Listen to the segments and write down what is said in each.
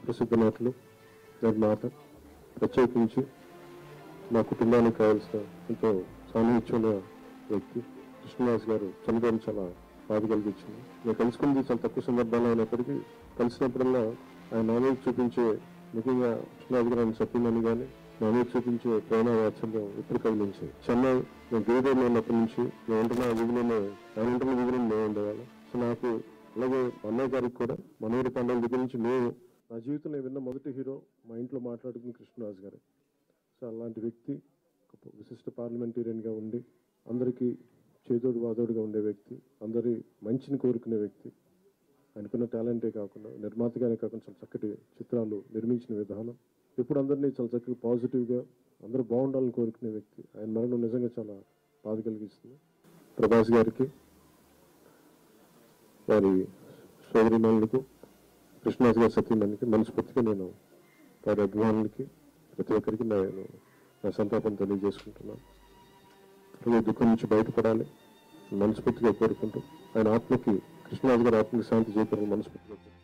సుప్రసిద్ధ నటులు నిర్మాత ప్రత్యేకించి మా కుటుంబానికి కావాల్సిన ఎంతో సాన్నిహిత్యం ఉన్న వ్యక్తి కృష్ణదాస్ గారు చనిపోవడం చాలా బాధ కలిగించింది నేను కలుసుకుంది చాలా తక్కువ సందర్భాలు అయినప్పటికీ కలిసినప్పుడల్లా ఆయన నా మీద చూపించే ముఖ్యంగా కృష్ణదాస్ గారు ఆయన సత్యమని కానీ నా మీద చూపించే ప్రేమ వాత్సల్యం ఇప్పుడు కదిలించాయి చెన్నై నేను గిరిదేవిలో ఉన్నప్పటి నుంచి నేను ఉంటున్న వీధిలోనే ఆయన ఉంటున్న వీధిలో మేము ఉండేవాళ్ళం సో నాకు అలాగే మా అన్నయ్య గారికి కూడా మనూరి పండుగ దగ్గర నుంచి నేను నా జీవితంలో విన్న మొదటి హీరో మా ఇంట్లో మాట్లాడుకున్న కృష్ణరాజు గారు సో అలాంటి వ్యక్తి ఒక విశిష్ట పార్లమెంటేరియన్గా ఉండి అందరికీ చేదోడు వాదోడుగా ఉండే వ్యక్తి అందరి మంచిని కోరుకునే వ్యక్తి ఆయనకున్న టాలెంటే కాకుండా నిర్మాతగానే కాకుండా చాలా చక్కటి చిత్రాలు నిర్మించిన విధానం ఇప్పుడు అందరినీ చాలా చక్కగా పాజిటివ్గా అందరూ బాగుండాలని కోరుకునే వ్యక్తి ఆయన మరణం నిజంగా చాలా బాధ కలిగిస్తుంది ప్రభాస్ గారికి వారి సోదరిమణులకు కృష్ణాజ్ గారి సత్యమణికి మనస్ఫూర్తిగా నేను వారి అభిమానులకి ప్రతి ఒక్కరికి నేను నా సంతాపం తెలియజేసుకుంటున్నాను అలాగే దుఃఖం నుంచి బయటపడాలి మనస్ఫూర్తిగా కోరుకుంటూ ఆయన ఆత్మకి కృష్ణరాజు గారి ఆత్మకి శాంతి చేకూరాలని మనస్ఫూర్తిగా కోరుకుంటున్నాను.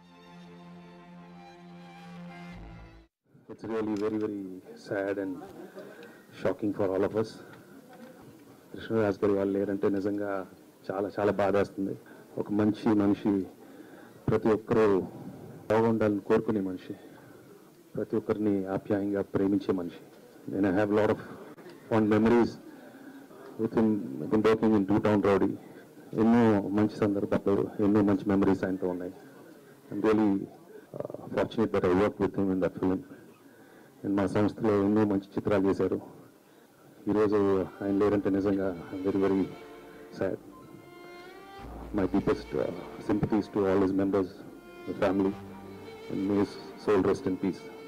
It's really very, very sad and shocking for all of us Krishnaraj గారి వాళ్ళు లేరంటే నిజంగా చాలా చాలా బాధేస్తుంది ఒక మంచి మనిషి ప్రతి ఒక్కరూ బాగుండాలని కోరుకునే మనిషి ప్రతి ఒక్కరిని ఆప్యాయంగా ప్రేమించే మనిషి నేను I have lot of fond memories with in in working in two town rowdy ఎన్నో మంచి సందర్భాలు ఎన్నో మంచి మెమరీస్ ఆయనతో ఉన్నాయి I'm really fortunate that I work with him in that film and మా సంస్థలో ఎన్నో మంచి చిత్రాలు చేశారు ఈరోజు ఆయన లేరంటే నిజంగా very very sad my deepest sympathies to all his members family and may soul rest in piece